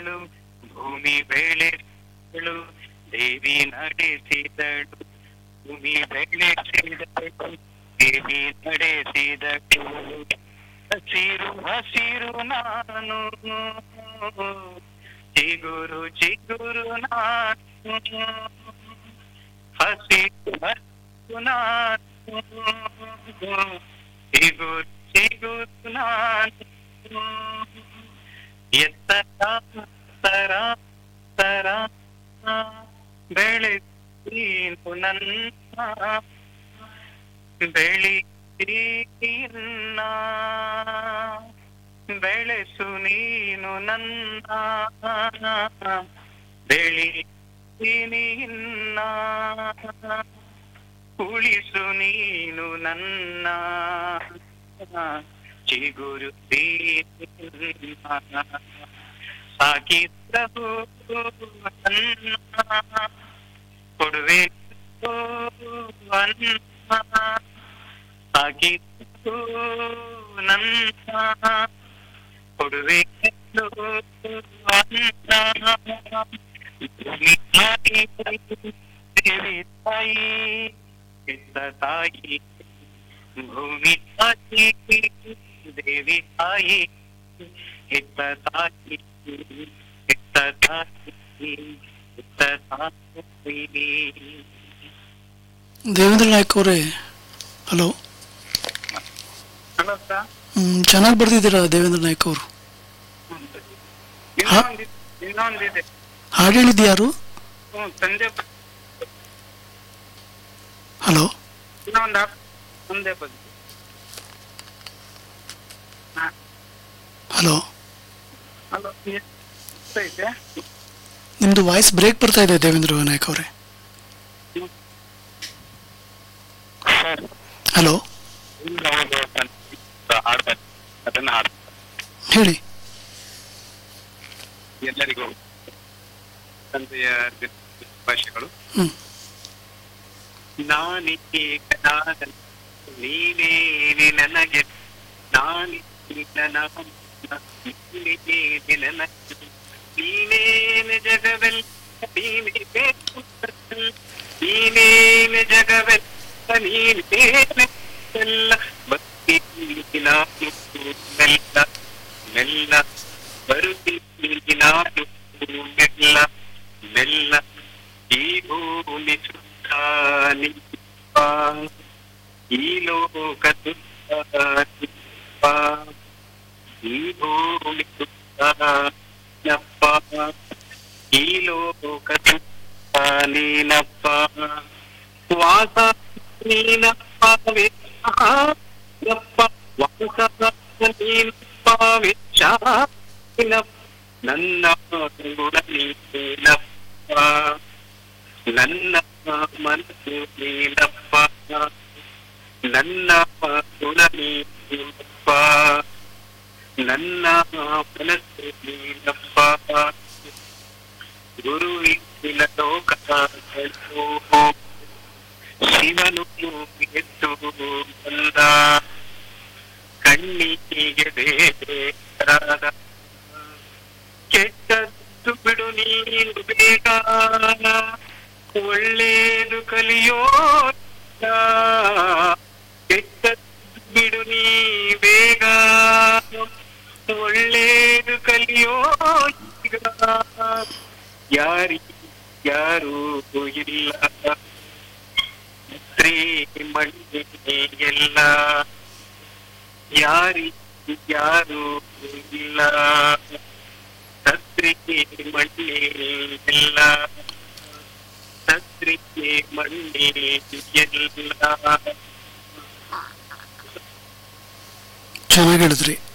ಭೂಮಿ ಬೆಳೆಸಲು ದೇವಿ ನಡೆಸಿದಳು ಭೂಮಿ ಬೆಳೆಸಿದಳು ದೇವಿ ನಡೆಸಿದಳು ಹಸಿರು ಹಸಿರು ನಾನು ಚಿಗುರು ಚಿಗುರು ನಾನು ಹಸಿರು ಹಸಿರು ನಾನು ಚಿಗುರು ಚಿಗುರು ನಾನು ಎತ್ತರ ತರ ತರ ಬೆಳೆಸೀನು ನನ್ನ ಬೆಳಿತೀನ ಬೆಳೆಸು ನೀನು ನನ್ನ ಬೆಳಿತೀನಿನ್ನ ಉಳಿಸು ನೀನು ನನ್ನ ಚಿಗುರು ಸಾಕಿದ್ದರು ಅನ್ನ ಕೊಡುವೆ ಅನ್ನ ಸಾಕಿದ್ದು ನನ್ನ ಕೊಡುವೆ ಅನ್ನ ಭೂಮಿ ತಾಯಿ ದೇವಿ ತಾಯಿ ಹೆತ್ತ ತಾಯಿ ಭೂಮಿ ತಾಯಿ ದೇವಿ ತಾಯಿ ಹೆತ್ತ ತಾಯಿ ಹೆತ್ತ ತಾಯಿ ಹೆತ್ತ ತಾಯಿ ದೇವೇಂದ್ರ ನಾಯ್ಕ ಅವರೇ ಹಲೋ ಹಲೋ ಸರ್ ಚೆನ್ನಾಗಿ ಬರ್ದಿದ್ದೀರಾ ದೇವೇಂದ್ರ ನಾಯ್ಕ ಅವರು ಇನ್ನೊಂದು ಇನ್ನೊಂದಿದೆ ಹಾಡು ಹೇಳಿದ್ದು ಯಾರು ಹ್ಞೂ ಸಂಜೆ ಹಲೋ ಇನ್ನೊಂದು ಆಪ್ ಮುಂದೆ ಬಂದು ಹಲೋ ಹಲೋ ಐತೆ ನಿಮ್ಮದು ವಾಯ್ಸ್ ಬ್ರೇಕ್ ಬರ್ತಾ ಇದೆ ದೇವೇಂದ್ರ ನಾಯ್ಕ ಅವರೇ ಸರ್ ಹಲೋ ಹಾಡ್ತಾರೆ ಅದನ್ನ ಹಾಡ್ತಾರೆ ಹೇಳಿ ಎಲ್ಲರಿಗೂ ತಂದೆಯ ಭಾಷೆಗಳು ಹ್ಞೂ ನಾನೀಗ ನಾನಲ್ಲ, ನೀನೇನೆ ನನಗೆ ನಾನೀಗ ನಾನು, ನೀನೇನೆ ನನಗೆ ನೀನೇನೆ ಜಗವೆಲ್ಲ ನೀನೇ ಬೇಕು ನೀನೇನೆ ಜಗವೆಲ್ಲ ನೀನೇನೆ ಎಲ್ಲ ಬರ್ತೀನಿ ನಾನು ಮೆಲ್ಲ ಮೆಲ್ಲ ಬರುತ್ತೀನಿ ನಾನು ಮೆಲ್ಲ ಮೆಲ್ಲ ಈ ಭೂಮಿ ಸುತ್ತ ನಿಪ್ಪ ಈ ಲೋಕ ಸುತ್ತ ನಿಪ್ಪ ಈ ಭೂಮಿ ಸುತ್ತ ನಪ್ಪ ಈ ಲೋಕ ಸುತ್ತ ನೀನಪ್ಪ ವಾಸ ನೀನಪ್ಪ ವೆಚ್ಚ ವಾಸ ನೀನಪ್ಪ ವೆಚ್ಚ ನನ್ನ ಗುಣ ನೀನಪ್ಪ ನನ್ನ ಮನಸ್ಸು ನೀನಪ್ಪ ನನ್ನ ಗುಣ ನೀನಪ್ಪ ನನ್ನ ಮನಸ್ಸು ನೀನಪ್ಪ ಗುರುವಿನ ಲೋಕ ಶಿವನು ಎದ್ದು ಬಂದ ಕಣ್ಣಿಗೆ ಬೇರಾದ ಕೆಟ್ಟದ್ದು ಬಿಡು ನೀನು ಬೇಗ ಒಳ್ಳೇದು ಕಲಿಯೋ ಕೆಟ್ಟದ್ದು ಬಿಡು ನೀ ಬೇಗ ಒಳ್ಳೇದು ಕಲಿಯೋ ಈಗ ಯಾರಿ ಯಾರು ಇಲ್ಲ ಸ್ತ್ರೀ ಮಣ್ಣಿ ಎಲ್ಲ ಯಾರಿ ಯಾರು ಇಲ್ಲ ಸತ್ರಿಗೆ ಮಣ್ಣಿ ಎಲ್ಲ ಸತ್ರಿಗೆ ಮಣ್ಣಿ ಎಲ್ಲ ಚೆನ್ನಾಗಿ ಹೇಳಿದ್ರಿ